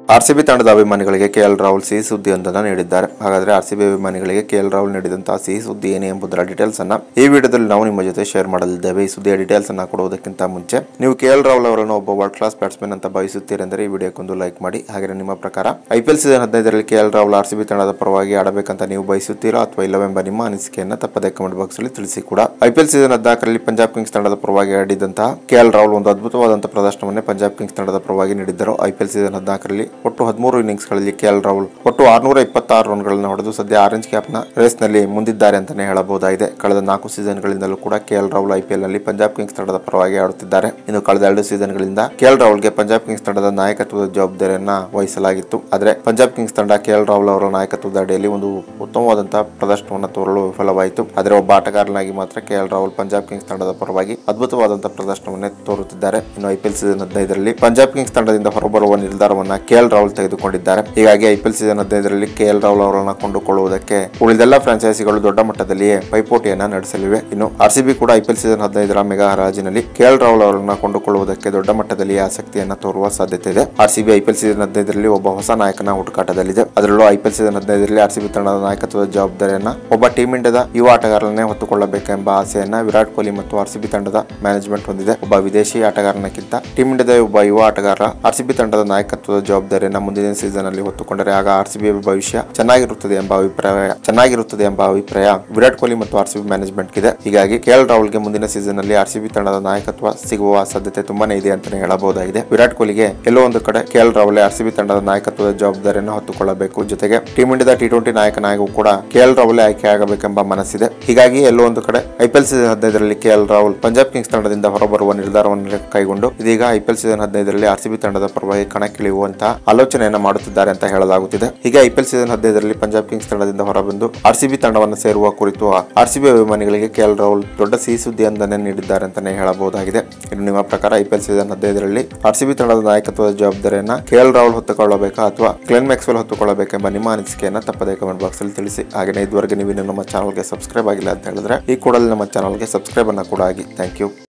RCB ತಂಡದ ಅಭಿಮಾನಿಗಳಿಗೆ KL Rahul ಸಿಹಿ ಸುದ್ದಿಯೊಂದನ್ನು ನೀಡಿದ್ದಾರೆ ಹಾಗಾದ್ರೆ ಆರ್ಸಿಬಿ ಅಭಿಮಾನಿಗಳಿಗೆ ಕೆಎಲ್ ರಾಹುಲ್ ನೀಡಿದಂತಹ ಸಿಹಿ ಸುದ್ದಿ ಏನೇ ಎಂಬುದರ ಡೀಟೇಲ್ಸ್ ಅನ್ನ ಈ ವಿಡಿಯೋದಲ್ಲಿ ನಾವು ನಿಮ್ಮ ಜೊತೆ ಶೇರ್ ಮಾಡಲಿದ್ದೇವೆ ಈ ಸುದ್ದಿಯ ಡೀಟೇಲ್ಸ್ ಅನ್ನ ಕೊಡುವುದಕ್ಕಿಂತ ಮುಂಚೆ ನೀವು ಕೆಎಲ್ ರಾಹುಲ್ ಅವರನ್ನು ಒಬ್ಬ ವರ್ಲ್ಡ್ ಕ್ಲಾಸ್ ಬ್ಯಾಟ್ಸ್ಮನ್ ಅಂತ ಭಾವಿಸುತ್ತೀರೆಂದರೆ ಈ ವಿಡಿಯೋಕ್ಕೊಂದು ಲೈಕ್ ಮಾಡಿ ಹಾಗೆ ನಿಮ್ಮ ಪ್ರಕಾರ ಐಪಿಎಲ್ ಸೀಸನ್ ಹದಿನೈದರಲ್ಲಿ ಕೆಎಲ್ ರಾಹುಲ್ ಆರ್ಸಿಬಿ ತಂಡದ ಪರವಾಗಿ ಆಡಬೇಕಂತ ನೀವು ಬಯಸುತ್ತೀರಾ ಅಥವಾ ಇಲ್ಲವೆಂಬ ನಿಮ್ಮ ಅನಿಸಿಕೆಯನ್ನ ತಪ್ಪದೆ ಕಮೆಂಟ್ ಬಾಕ್ಸ್ ಅಲ್ಲಿ ತಿಳಿಸಿ ಕೂಡ ಐಪಿಎಲ್ ಸೀಸನ್ ಹದಿನಾಲ್ಕರಲ್ಲಿ ಪಂಜಾಬ್ ಕಿಂಗ್ಸ್ ತಂಡದ ಪರವಾಗಿ ಆಡಿದಂತಹ ಕೆಎಲ್ ರಾಹುಲ್ ಒಂದು ಅದ್ಭುತವಾದಂತಹ ಪ್ರದರ್ಶನವನ್ನೇ ಪಂಜಾಬ್ ಕಿಂಗ್ಸ್ ತಂಡದ ಪರವಾಗಿ ನೀಡಿದ್ದರು ಐಪಿಎಲ್ ಸೀಸನ್ ಹದಿನಾಲ್ಕರಲ್ಲಿ ಒಟ್ಟು ಹದಿಮೂರು ಇನ್ನಿಂಗ್ಸ್ಗಳಲ್ಲಿ ಕೆಎಲ್ ರಾಹುಲ್ ಒಟ್ಟು ಆರ್ನೂರ ಇಪ್ಪತ್ತಾರು ರನ್ಗಳನ್ನು ಹೊಡೆದು ಸದ್ಯ ಆರೆಂಜ್ ಕ್ಯಾಪ್ನ ರೇಸ್ನಲ್ಲಿ ಮುಂದಿದ್ದಾರೆ ಅಂತಾನೆ ಹೇಳಬಹುದಾಗಿದೆ ಕಳೆದ ನಾಲ್ಕು ಸೀಸನ್ಗಳಿಂದಲೂ ಕೂಡ ಕೆಎಲ್ ರಾಹುಲ್ ಐಪಿಎಲ್ ನಲ್ಲಿ ಪಂಜಾಬ್ ಕಿಂಗ್ಸ್ ತಂಡದ ಪರವಾಗಿ ಆಡುತ್ತಿದ್ದಾರೆ ಇನ್ನು ಕಳೆದ ಎರಡು ಸೀಸನ್ಗಳಿಂದ ಕೆಎಲ್ ರಾಹುಲ್ಗೆ ಪಂಜಾಬ್ ಕಿಂಗ್ಸ್ ತಂಡದ ನಾಯಕತ್ವದ ಜವಾಬ್ದಾರಿಯನ್ನ ವಹಿಸಲಾಗಿತ್ತು ಆದರೆ ಪಂಜಾಬ್ ಕಿಂಗ್ಸ್ ತಂಡ ಕೆಎಲ್ ರಾಹುಲ್ ಅವರ ನಾಯಕತ್ವದ ಅಡಿಯಲ್ಲಿ ಒಂದು ಉತ್ತಮವಾದಂತಹ ಪ್ರದರ್ಶನವನ್ನು ತೋರಲು ವಿಫಲವಾಯಿತು ಆದರೆ ಒಬ್ಬ ಆಟಗಾರನಾಗಿ ಮಾತ್ರ ಕೆಎಲ್ ರಾಹುಲ್ ಪಂಜಾಬ್ ಕಿಂಗ್ಸ್ ತಂಡದ ಪರವಾಗಿ ಅದ್ಭುತವಾದಂತಹ ಪ್ರದರ್ಶನವನ್ನೇ ತೋರುತ್ತಿದ್ದಾರೆ ಇನ್ನು ಐಪಿಎಲ್ ಸೀಸನ್ ಹದಿನೈದರಲ್ಲಿ ಪಂಜಾಬ್ ಕಿಂಗ್ಸ್ ತಂಡದಿಂದ ಹೊರಬರುವ ನಿರ್ಧಾರವನ್ನ ಕೆಎಲ್ ರಾಹುಲ್ ತೆಗೆದುಕೊಂಡಿದ್ದಾರೆ ಹೀಗಾಗಿ ಐಪಿಎಲ್ ಸೀಸನ್ ಹದಿನೈದರಲ್ಲಿ ಕೆಎಲ್ ರಾಹುಲ್ ಅವರನ್ನು ಕೊಂಡುಕೊಳ್ಳುವುದಕ್ಕೆ ಉಳಿದೆಲ್ಲ ಫ್ರಾಂಚೈಸಿಗಳು ದೊಡ್ಡ ಮಟ್ಟದಲ್ಲಿಯೇ ಪೈಪೋಟಿಯನ್ನ ನಡೆಸಲಿವೆ ಇನ್ನು ಆರ್ಸಿಬಿ ಕೂಡ ಐಪಿಎಲ್ ಸೀಸನ್ ಹದಿನೈದರ ಮೆಗಾ ಹರಾಜಿನಲ್ಲಿ ಕೆಎಲ್ ರಾಹುಲ್ ಅವರನ್ನು ಕೊಂಡುಕೊಳ್ಳುವುದಕ್ಕೆ ದೊಡ್ಡ ಮಟ್ಟದಲ್ಲಿ ಆಸಕ್ತಿಯನ್ನ ತೋರುವ ಸಾಧ್ಯತೆ ಇದೆ ಆರ್ಸಿಬಿ ಐಪಿಎಲ್ ಸೀಸನ್ ಹದಿನೈದರಲ್ಲಿ ಒಬ್ಬ ಹೊಸ ನಾಯಕನ ಹುಡುಕಾಟದಲ್ಲಿದೆ ಅದರಲ್ಲೂ ಐಪಿಎಲ್ ಸೀಸನ್ ಹದಿನೈದರಲ್ಲಿ ಆರ್ಸಿಬಿ ತಂಡದ ನಾಯಕತ್ವದ ಜವಾಬ್ದಾರಿಯನ್ನ ಒಬ್ಬ ಟೀಮ್ ಇಂಡಿಯಾದ ಯುವ ಆಟಗಾರರನ್ನೇ ಹೊತ್ತುಕೊಳ್ಳಬೇಕೆಂಬ ಆಸೆಯನ್ನ ವಿರಾಟ್ ಕೊಹ್ಲಿ ಮತ್ತು ಆರ್ಸಿಬಿ ತಂಡದ ಮ್ಯಾನೇಜ್ಮೆಂಟ್ ಹೊಂದಿದೆ ಒಬ್ಬ ವಿದೇಶಿ ಆಟಗಾರನಕ್ಕಿಂತ ಟೀಮ್ ಇಂಡಿಯಾದ ಒಬ್ಬ ಯುವ ಆಟಗಾರ ಆರ್ಸಿಬಿ ತಂಡದ ನಾಯಕತ್ವದ ಜವಾಬ್ದಾರಿಯನ್ನ ಮುಂದಿನ ಸೀಸನ್ ಅಲ್ಲಿ ಹೊತ್ತುಕೊಂಡರೆ ಆಗ ಆರ್ಸಿಬಿ ಭವಿಷ್ಯ ಚೆನ್ನಾಗಿರುತ್ತದೆ ಎಂಬ ಅಭಿಪ್ರಾಯ ಚೆನ್ನಾಗಿರುತ್ತದೆ ಎಂಬ ಅಭಿಪ್ರಾಯ ವಿರಾಟ್ ಕೊಹ್ಲಿ ಮತ್ತು ಆರ್ಸಿಬಿ ಮ್ಯಾನೇಜ್ಮೆಂಟ್ ಇದೆ ಹೀಗಾಗಿ ಕೆಎಲ್ ರಾಹುಲ್ಗೆ ಮುಂದಿನ ಸೀಸನ್ ಅಲ್ಲಿ ಆರ್ಸಿಬಿ ತಂಡದ ನಾಯಕತ್ವ ಸಿಗುವ ಸಾಧ್ಯತೆ ತುಂಬಾನೇ ಇದೆ ಅಂತಾನೆ ಹೇಳಬಹುದಾಗಿದೆ ವಿರಾಟ್ ಕೊಹ್ಲಿಗೆ ಎಲ್ಲೋ ಒಂದು ಕಡೆ ಕೆಎಲ್ ರಾಹುಲ್ ಆರ್ಸಿಬಿ ತಂಡದ ನಾಯಕತ್ವದ ಜವಾಬ್ದಾರಿಯನ್ನು ಹೊತ್ತುಕೊಳ್ಳಬೇಕು ಜೊತೆಗೆ ಟೀಮ್ ಇಂಡಿಯಾದ ಟಿ ಟ್ವೆಂಟಿ ನಾಯಕನಾಗೂ ಕೂಡ ಕೆಎಲ್ ರಾಹುಲ್ ಆಯ್ಕೆಯಾಗಬೇಕೆಂಬ ಮನಸ್ಸಿದೆ ಹೀಗಾಗಿ ಎಲ್ಲೋ ಒಂದು ಕಡೆ ಐಪಿಎಲ್ ಸೀಸನ್ ಹದಿನೈದರಲ್ಲಿ ಕೆಎಲ್ ರಾಹುಲ್ ಪಂಜಾಬ್ ಕಿಂಗ್ಸ್ ತಂಡದಿಂದ ಹೊರಬರುವ ನಿರ್ಧಾರವನ್ನು ಕೈಗೊಂಡು ಇದೀಗ ಐಪಿಎಲ್ ಸೀಸನ್ ಹದಿನೈದರಲ್ಲಿ ಆರ್ಸಿಬಿ ತಂಡದ ಪರವಾಗಿ ಕಣಕ್ಕಿಳಿಯುವಂತಹ ಆಲೋಚನೆಯನ್ನ ಮಾಡುತ್ತಿದ್ದಾರೆ ಅಂತ ಹೇಳಲಾಗುತ್ತಿದೆ ಹೀಗೆ ಐಪಿಎಲ್ ಸೀಸನ್ ಹದಿನೈದರಲ್ಲಿ ಪಂಜಾಬ್ ಕಿಂಗ್ಸ್ ತಂಡದಿಂದ ಹೊರಬಂದು ಆರ್ಸಿಬಿ ತಂಡವನ್ನು ಸೇರುವ ಕುರಿತು ಆರ್ಸಿಬಿ ಅಭಿಮಾನಿಗಳಿಗೆ ಕೆಎಲ್ ರಾಹುಲ್ ದೊಡ್ಡ ಸಿಹಿ ಸುದ್ದಿಯೊಂದನ್ನೇ ನೀಡಿದ್ದಾರೆ ಅಂತಾನೆ ಹೇಳಬಹುದಾಗಿದೆ ಇನ್ನು ನಿಮ್ಮ ಪ್ರಕಾರ ಐಪಿಎಲ್ ಸೀಸನ್ ಹದಿನೈದರಲ್ಲಿ ಆರ್ಸಿಬಿ ತಂಡದ ನಾಯಕತ್ವದ ಜವಾಬ್ದಾರಿಯನ್ನ ಕೆಎಲ್ ರಾಹುಲ್ ಹೊತ್ತುಕೊಳ್ಳಬೇಕಾ ಅಥವಾ ಕ್ಲೆನ್ ಮ್ಯಾಕ್ಸ್ವೆಲ್ ಹೊತ್ತುಕೊಳ್ಳಬೇಕೆಂಬ ನಿಮ್ಮ ಅನಿಸಿಕೆಯನ್ನ ತಪ್ಪದೇ ಕಮೆಂಟ್ ಬಾಕ್ಸ್ ಅಲ್ಲಿ ತಿಳಿಸಿ ಹಾಗೆ ಇದುವರೆಗೆ ನೀವು ಇನ್ನೂ ನಮ್ಮ ಚಾನಲ್ಗೆ ಸಬ್ಸ್ಕ್ರೈಬ್ ಆಗಿಲ್ಲ ಅಂತ ಹೇಳಿದ್ರೆ ಈ ಕೂಡಲೇ ನಮ್ಮ ಚಾನಲ್ಗೆ ಸಬ್ಸ್ಕ್ರೈಬ್ ಅನ್ನ ಕೂಡ ಆಗಿ ಥ್ಯಾಂಕ್ ಯು